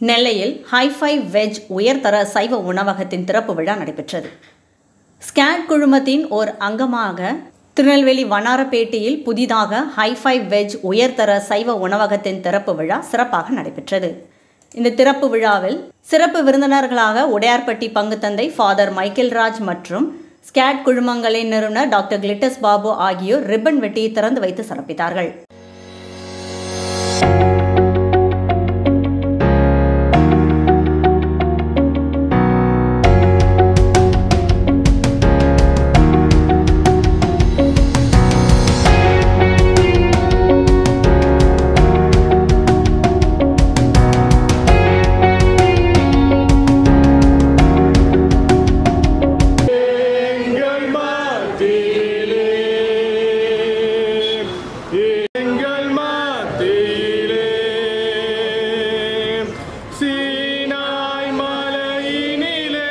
நெல்லையில் hi-fi veg உயர்தர சைவ உணவகத்தின் திறப்பு விழா நடைபெற்றது ஸ்கேட் குழுமத்தின் ஓர் அங்கமாக திருநெல்வேலி வண்ணாரப்பேட்டையில் புதிதாக ஹைஃபை வெஜ் உயர்தர சைவ உணவகத்தின் திறப்பு விழா சிறப்பாக நடைபெற்றது இந்த திறப்பு விழாவில் சிறப்பு விருந்தினர்களாக உடையார்பட்டி பங்குத்தந்தை ஃபாதர் மைக்கேல் ராஜ் மற்றும் ஸ்கேட் குழுமங்களின் நிறுவனர் டாக்டர் கிளிட்டஸ் பாபு ஆகியோர் ரிப்பன் வெட்டி திறந்து வைத்து சிறப்பித்தார்கள் எங்கள் மத்தியிலே எங்கள் மத்தியிலே சீனாய் மலையினிலே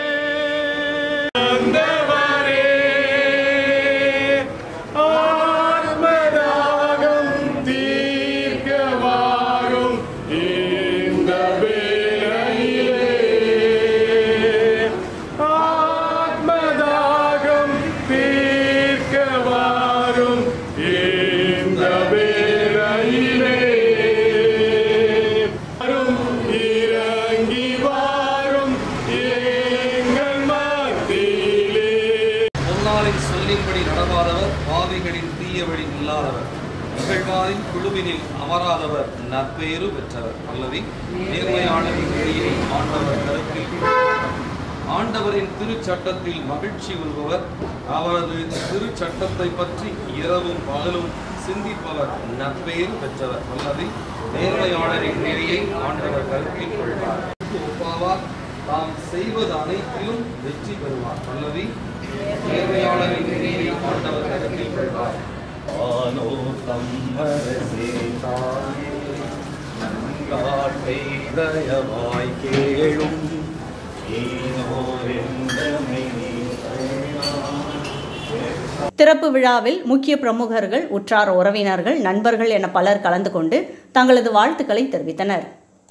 வந்தவரே ஆத்மதாகம் தீர்க்க வாரும் இந்த வேளையிலே ஆத்மதாகம் தீர்க்க வாரும் இந்த வேளையிலே வாரும் இறங்கி வாரும் எங்கள் மத்தியிலே முன்னாளின் சொல்லின்படி நடவாதவர் பாவிகளின் தீய வழி நில்லாதவர் நிகழ்வாரின் குழுவினில் அமராதவர் நற்பெயரு பெற்றவர் அல்லது நேர்மையாளரின் வழியை ஆண்டவர் கருத்தில் கொள்வார். ஆண்டவரின் திருச்சட்டத்தில் மகிழ்ச்சி கொள்பவர் அவரது திருச்சட்டத்தை பற்றி இரவும் பகலும் சிந்திப்பவர் நற்பெயர் பெற்றவர் அல்லது நேர்மையாளரின் நெறியை ஆண்டவர் கருத்தில் கொள்வார் ஒப்பாவார் தாம் செய்வது அனைத்திலும் வெற்றி பெறுவார் அல்லது நேர்மையாளரின் நெறியை ஆண்டவர் கருத்தில் கொள்வார் ஆனோ தம்மரசே தாயே நன்காட்டை தயவாய் கேளும் ஈனோ என்றமை நீ திறப்பு விழாவில் முக்கிய பிரமுகர்கள் உற்றார் உறவினர்கள் நண்பர்கள் என பலர் கலந்து கொண்டு தங்களது வாழ்த்துக்களை தெரிவித்தனர்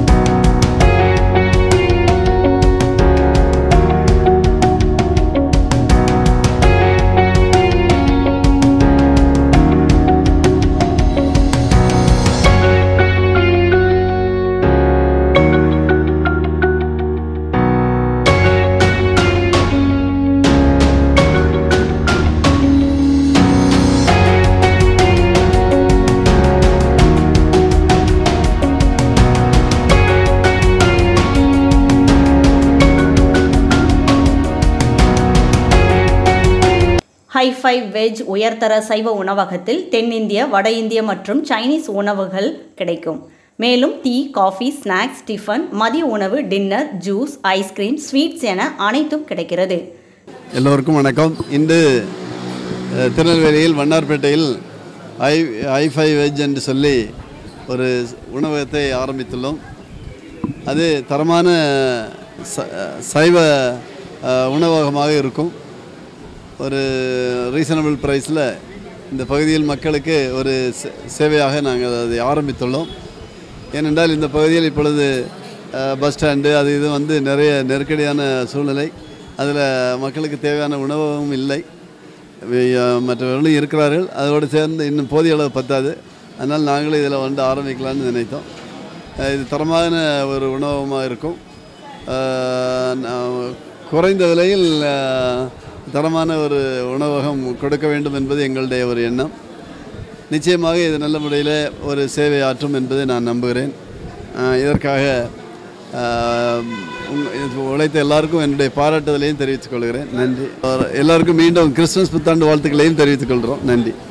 ஹைஃபை வெஜ் உயர்தர சைவ உணவகத்தில் தென்னிந்திய வட இந்திய மற்றும் சைனீஸ் உணவுகள் கிடைக்கும் மேலும் டீ காஃபி ஸ்நாக்ஸ் டிஃபன் மதிய உணவு டின்னர் ஜூஸ் ஐஸ்கிரீம் ஸ்வீட்ஸ் என அனைத்தும் கிடைக்கிறது எல்லோருக்கும் வணக்கம் இன்று அஹ், திருநெல்வேலியில் வண்ணார்பேட்டையில் ஐ ஐஃபை வெஜ் என்று சொல்லி ஒரு உணவகத்தை ஆரம்பித்துள்ளோம் அது தரமான ச- சைவ அஹ், உணவகமாக இருக்கும் ஒரு ரீசனபிள் ப்ரைஸில் இந்த பகுதியில் மக்களுக்கு ஒரு சே- சேவையாக நாங்கள் அதை ஆரம்பித்துள்ளோம் ஏனென்றால் இந்த பகுதியில் இப்பொழுது அஹ், பஸ் ஸ்டாண்டு அது இது வந்து நிறைய நெருக்கடியான சூழ்நிலை அதில் மக்களுக்கு தேவையான உணவும் இல்லை வி- அஹ், மற்றவர்களும் இருக்கிறார்கள் அதோடு சேர்ந்து இன்னும் போதிய அளவு பத்தாது அதனால் நாங்களும் இதில் வந்து ஆரம்பிக்கலாம்னு நினைத்தோம் அஹ், இது தரமான ஒரு உணவகமாக இருக்கும் அஹ், நா- குறைந்த விலையில் அஹ், தரமான ஒரு உணவகம் கொடுக்க வேண்டும் என்பது எங்களுடைய ஒரு எண்ணம் நிச்சயமாக இது நல்ல முறையில் ஒரு சேவை ஆற்றும் என்பதை நான் நம்புகிறேன் அஹ், இதற்காக அஹ், உங்க- இது உழைத்த எல்லாருக்கும் என்னுடைய பாராட்டுதலையும் தெரிவித்துக் கொள்கிறேன் நன்றி எல்லாருக்கும் மீண்டும் கிறிஸ்துமஸ் புத்தாண்டு வாழ்த்துக்களையும் தெரிவித்துக் கொள்கிறோம் நன்றி